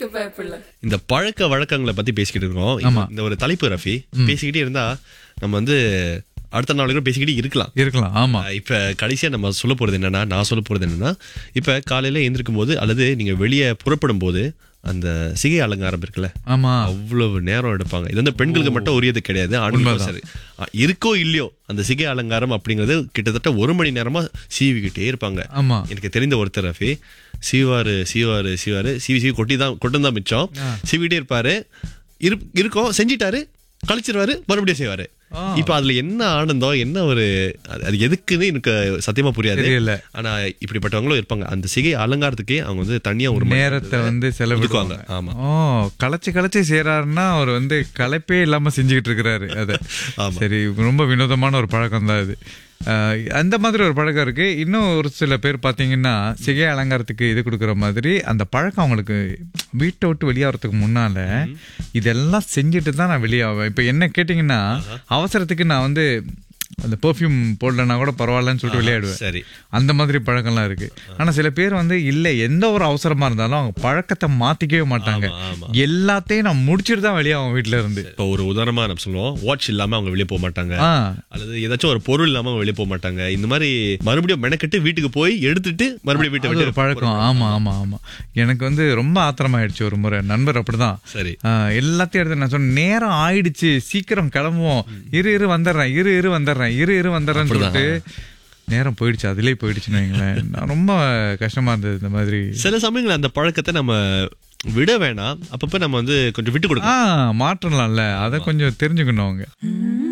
இருக்க பயப்படல இந்த பழக்க வழக்கங்களை பத்தி பேசிக்கிட்டு இருக்கோம் இந்த- இந்த ஒரு தலைப்பு ரஃபி பேசிக்கிட்டே இருந்தா நம்ம வந்து அடுத்த நாள் கூட பேசிக்கிட்டே இருக்கலாம் இருக்கலாம் ஆமா ஆஹ் இப்ப கடைசியா நம்ம சொல்ல போறது என்னன்னா நான் சொல்ல போறது என்னன்னா இப்ப காலையில எந்திருக்கும் போது அல்லது நீங்க வெளியே புறப்படும் போது அந்த சிகை அலங்காரம் இருக்குல்ல ஆமா அவ்வளவு நேரம் எடுப்பாங்க இது வந்து பெண்களுக்கு மட்டும் உரியது கிடையாது ஆண்களுக்கும் சரி ஆ, இருக்கோ இல்லையோ அந்த சிகை அலங்காரம் அப்படிங்கிறது கிட்டத்தட்ட ஒரு மணி நேரமா சீவிக்கிட்டே இருப்பாங்க ஆமா எனக்கு தெரிந்த ஒருத்தர் ரஃபி சீவாரு சீவாரு சீவாரு சீவி சீவி கொட்டி தான் கொட்டும் தான் மிச்சம் சீவிட்டே இருப்பாரு இரு- இருக்கும் செஞ்சிட்டாரு கழிச்சிருவாரு மறுபடியும் செய்வாரு இப்ப அதுல என்ன ஆனந்தம் என்ன ஒரு அது- அது எதுக்குன்னு எனக்கு சத்தியமா புரியாது தெரியல. ஆனா இப்படிப்பட்டவங்களும் இருப்பாங்க அந்த சிகை அலங்காரத்துக்கே அவங்க வந்து தனியா ஒரு மணி நேரத்தை வந்து செலவிடுவாங்க ஒதுக்குவாங்க. ஆமா ஓ களைச்சு களைச்சு செய்யறாருன்னா அவர் வந்து களைப்பே இல்லாம செஞ்சுக்கிட்டு இருக்கிறாரு அது ஆமா. சரி ரொம்ப வினோதமான ஒரு பழக்கம் தான் இது அஹ், அந்த மாதிரி ஒரு பழக்கம் இருக்கு இன்னும் ஒரு சில பேர் பாத்தீங்கன்னா சிகை அலங்காரத்துக்கு இது கொடுக்குற மாதிரி அந்த பழக்கம் அவங்களுக்கு வீட்டை விட்டு வெளியாகிறதுக்கு முன்னால இதெல்லாம் செஞ்சுட்டு தான் நான் வெளியாவேன் இப்போ என்ன கேட்டிங்கன்னா அவசரத்துக்கு நான் வந்து அந்த பெர்ஃப்யூம் போடலன்னா கூட பரவாயில்லன்னு சொல்லிட்டு விளையாடுவேன் சரி அந்த மாதிரி பழக்கம்லாம் இருக்கு ஆனா சில பேர் வந்து இல்ல எந்த ஒரு அவசரமா இருந்தாலும் அவங்க பழக்கத்தை மாத்திக்கவே மாட்டாங்க ஆமா, ஆமா. எல்லாத்தையும் நான் முடிச்சிட்டு தான் வெளியே அவங்க வீட்ல இருந்து இப்போ ஒரு உதாரணமா நம்ம சொல்லுவோம் வாட்ச் இல்லாம அவங்க வெளியே போக மாட்டாங்க ஆ அல்லது ஏதாச்சும் ஒரு பொருள் இல்லாம அவங்க வெளியே போக மாட்டாங்க இந்த மாதிரி மறுபடியும் மெனக்கெட்டு வீட்டுக்கு போய் எடுத்துட்டு மறுபடியும் வீட்டை அது ஒரு விட்டு பழக்கம் ஆமா ஆமா ஆமா எனக்கு வந்து ரொம்ப ஆத்திரமாயிடுச்சு ஒரு முறை நண்பர் அப்படிதான் சரி ஆ, எல்லாத்தையும் எடுத்து நான் சொன்னேன் நேரம் ஆயிடுச்சு சீக்கிரம் கிளம்புவோம் இரு இரு வந்துடுறேன் இரு இரு வந்துடுறேன் இரு இரு வந்துடுறேன்னு சொல்லிட்டு நேரம் போயிடுச்சு அதுலயே போயிடுச்சுன்னு வைங்களேன் நான் ரொம்ப கஷ்டமா இருந்தது இந்த மாதிரி சில சமயங்கள் அந்த பழக்கத்தை நம்ம விட வேணாம் அப்பப்ப நம்ம வந்து கொஞ்சம் விட்டு ஆ கொடுக்கணும் மாற்றலாம்ல அதை கொஞ்சம் தெரிஞ்சுக்கணும் அவங்க